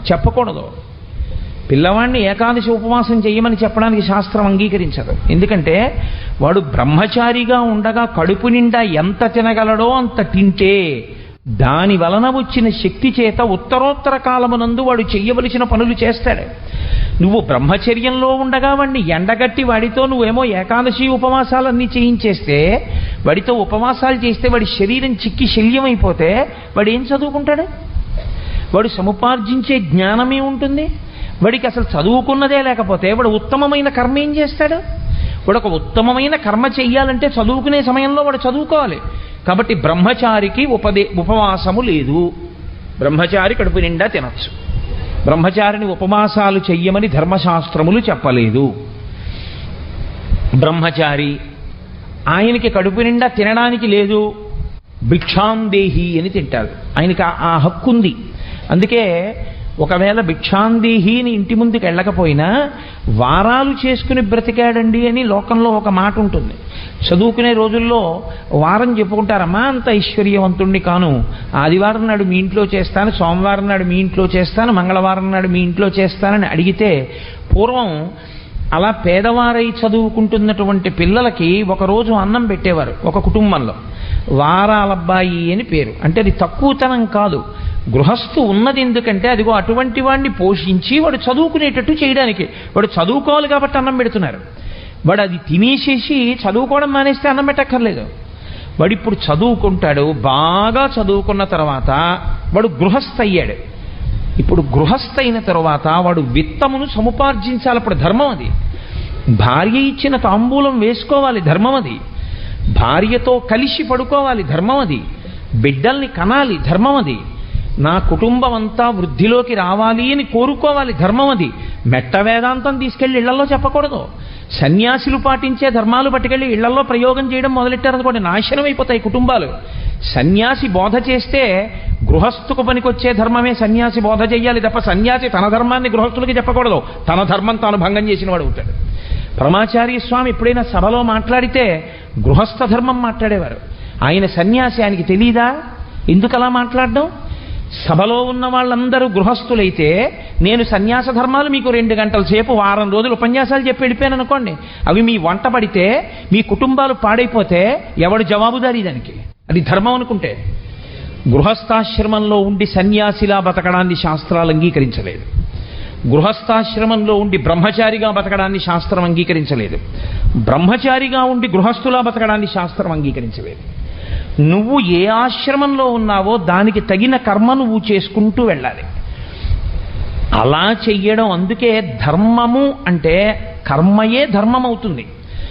చెప్పకూడదు పిల్లవాడిని ఏకాదశి ఉపవాసం చేయమని చెప్పడానికి శాస్త్రం అంగీకరించదు ఎందుకంటే వాడు బ్రహ్మచారిగా ఉండగా కడుపు నిండా ఎంత తినగలడో అంత తింటే దాని వలన వచ్చిన శక్తి చేత ఉత్తరోత్తర కాలమునందు వాడు చెయ్యవలసిన పనులు చేస్తాడు నువ్వు బ్రహ్మచర్యంలో ఉండగా వాడిని ఎండగట్టి వాడితో నువ్వేమో ఏకాదశి ఉపవాసాలన్నీ చేయించేస్తే వాడితో ఉపవాసాలు చేస్తే వాడి శరీరం చిక్కి శల్యమైపోతే వాడు ఏం చదువుకుంటాడు వాడు సముపార్జించే జ్ఞానమే ఉంటుంది వాడికి అసలు చదువుకున్నదే లేకపోతే వాడు ఉత్తమమైన కర్మ ఏం చేస్తాడు వాడు ఒక ఉత్తమమైన కర్మ చెయ్యాలంటే చదువుకునే సమయంలో వాడు చదువుకోవాలి కాబట్టి బ్రహ్మచారికి ఉపదే ఉపవాసము లేదు బ్రహ్మచారి కడుపు నిండా తినచ్చు బ్రహ్మచారిని ఉపవాసాలు చెయ్యమని ధర్మశాస్త్రములు చెప్పలేదు బ్రహ్మచారి ఆయనకి కడుపు నిండా తినడానికి లేదు భిక్షాందేహి అని తింటాడు ఆయనకి ఆ- ఆ హక్కు ఉంది అందుకే ఒకవేళ భిక్షాందేహి అని ఇంటి ముందుకు వెళ్ళకపోయినా వారాలు చేసుకుని బ్రతికాడండి అని లోకంలో ఒక మాట ఉంటుంది చదువుకునే రోజుల్లో వారం చెప్పుకుంటారమ్మా అంత ఐశ్వర్యవంతుణ్ణి కాను ఆదివారం నాడు మీ ఇంట్లో చేస్తాను సోమవారం నాడు మీ ఇంట్లో చేస్తాను మంగళవారం నాడు మీ ఇంట్లో చేస్తానని అడిగితే పూర్వం అలా పేదవారై చదువుకుంటున్నటువంటి పిల్లలకి ఒకరోజు అన్నం పెట్టేవారు ఒక కుటుంబంలో వారాలబ్బాయి అని పేరు అంటే అది తక్కువతనం కాదు గృహస్థు ఉన్నది ఎందుకంటే అదిగో అటువంటి వాడిని పోషించి వాడు చదువుకునేటట్టు చేయడానికి వాడు చదువుకోవాలి కాబట్టి అన్నం పెడుతున్నారు వాడు అది తినేసేసి చదువుకోవడం మానేస్తే అన్నం పెట్టక్కర్లేదు వాడు ఇప్పుడు చదువుకుంటాడు బాగా చదువుకున్న తర్వాత వాడు గృహస్థ అయ్యాడు ఇప్పుడు గృహస్థ అయిన తర్వాత వాడు విత్తమును సముపార్జించాలి అప్పుడు ధర్మం అది భార్య ఇచ్చిన తాంబూలం వేసుకోవాలి ధర్మం అది భార్యతో కలిసి పడుకోవాలి ధర్మం అది బిడ్డల్ని కనాలి ధర్మం అది నా కుటుంబం అంతా వృద్ధిలోకి రావాలి అని కోరుకోవాలి ధర్మం అది మెట్ట వేదాంతం తీసుకెళ్లి ఇళ్లలో చెప్పకూడదు సన్యాసులు పాటించే ధర్మాలు పట్టుకెళ్లి ఇళ్లలో ప్రయోగం చేయడం మొదలెట్టారనుకోండి నాశనం అయిపోతాయి కుటుంబాలు సన్యాసి బోధ చేస్తే గృహస్థుకు పనికొచ్చే ధర్మమే సన్యాసి బోధ చెయ్యాలి తప్ప సన్యాసి తన ధర్మాన్ని గృహస్థులకి చెప్పకూడదు తన ధర్మం తాను భంగం చేసిన వాడు అవుతాడు పరమాచార్య స్వామి ఎప్పుడైనా సభలో మాట్లాడితే గృహస్థ ధర్మం మాట్లాడేవారు ఆయన సన్యాసి ఆయనకి తెలీదా ఎందుకు అలా మాట్లాడడం సభలో ఉన్న వాళ్ళందరూ గృహస్థులైతే నేను సన్యాస ధర్మాలు మీకు రెండు గంటల సేపు వారం రోజులు ఉపన్యాసాలు చెప్పి వెళ్ళిపోయాను అనుకోండి అవి మీ వంట పడితే మీ కుటుంబాలు పాడైపోతే ఎవడు జవాబుదారీ దానికి అది ధర్మం అనుకుంటే గృహస్థాశ్రమంలో ఉండి సన్యాసిలా బతకడాన్ని శాస్త్రాలు అంగీకరించలేదు గృహస్థాశ్రమంలో ఉండి బ్రహ్మచారిగా బతకడాన్ని శాస్త్రం అంగీకరించలేదు బ్రహ్మచారిగా ఉండి గృహస్థులా బతకడాన్ని శాస్త్రం అంగీకరించలేదు నువ్వు ఏ ఆశ్రమంలో ఉన్నావో దానికి తగిన కర్మ నువ్వు చేసుకుంటూ వెళ్ళాలి అలా చెయ్యడం అందుకే ధర్మము అంటే కర్మయే ధర్మం అవుతుంది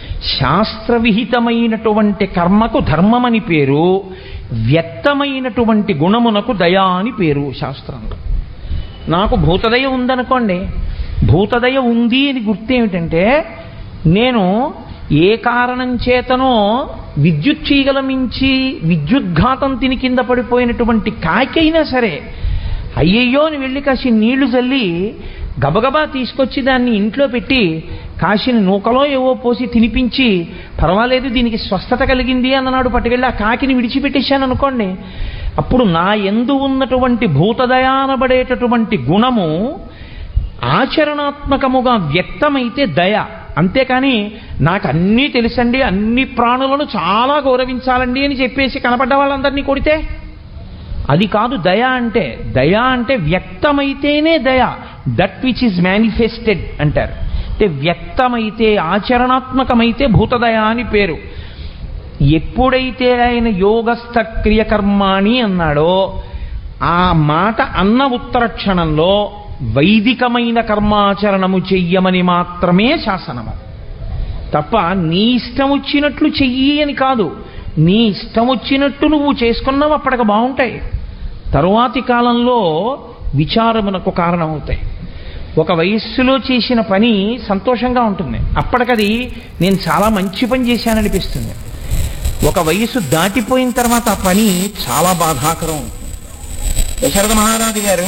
శాస్త్రవిహితమైనటువంటి కర్మకు ధర్మమని పేరు వ్యక్తమైనటువంటి గుణమునకు దయా అని పేరు శాస్త్రంలో నాకు భూతదయ ఉందనుకోండి భూతదయ ఉంది అని గుర్తేమిటంటే నేను ఏ కారణం చేతనో విద్యుత్ చీగల మించి విద్యుద్ఘాతం తిని కింద పడిపోయినటువంటి కాకైనా సరే అయ్యయ్యో అని వెళ్ళి కాసి నీళ్లు చల్లి గబగబా తీసుకొచ్చి దాన్ని ఇంట్లో పెట్టి కాసిన నూకలో ఏవో పోసి తినిపించి పర్వాలేదు దీనికి స్వస్థత కలిగింది అన్ననాడు పట్టుకెళ్ళి ఆ కాకిని విడిచిపెట్టేశాను అనుకోండి అప్పుడు నా ఎందు ఉన్నటువంటి భూతదయానబడేటటువంటి గుణము ఆచరణాత్మకముగా వ్యక్తమైతే దయ అంతేకాని నాకు అన్నీ తెలుసండి అన్ని ప్రాణులను చాలా గౌరవించాలండి అని చెప్పేసి కనపడ్డ వాళ్ళందరినీ కొడితే అది కాదు దయ అంటే దయ అంటే వ్యక్తమైతేనే దయ దట్ విచ్ ఇస్ మేనిఫెస్టెడ్ అంటారు అంటే వ్యక్తమైతే ఆచరణాత్మకమైతే భూతదయ అని పేరు ఎప్పుడైతే ఆయన యోగస్థ క్రియకర్మాణి అన్నాడో ఆ మాట అన్న ఉత్తర క్షణంలో వైదికమైన కర్మాచరణము చెయ్యమని మాత్రమే శాసనము తప్ప నీ ఇష్టం వచ్చినట్లు చెయ్యి అని కాదు నీ ఇష్టం వచ్చినట్టు నువ్వు చేసుకున్నావు అప్పటికి బాగుంటాయి తరువాతి కాలంలో విచారమునకు కారణమవుతాయి ఒక వయస్సులో చేసిన పని సంతోషంగా ఉంటుంది అప్పటికది నేను చాలా మంచి పని చేశాననిపిస్తుంది ఒక వయసు దాటిపోయిన తర్వాత ఆ పని చాలా బాధాకరం అవుతుంది దశరథ మహారాజు గారు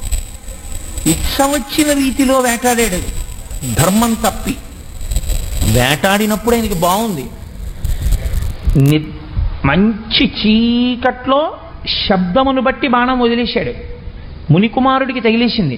ఇచ్చ వచ్చిన రీతిలో వేటాడాడు ధర్మం తప్పి వేటాడినప్పుడు ఆయనకి బాగుంది ని- మంచి చీకట్లో శబ్దమును బట్టి బాణం వదిలేశాడు మునికుమారుడికి తగిలేసింది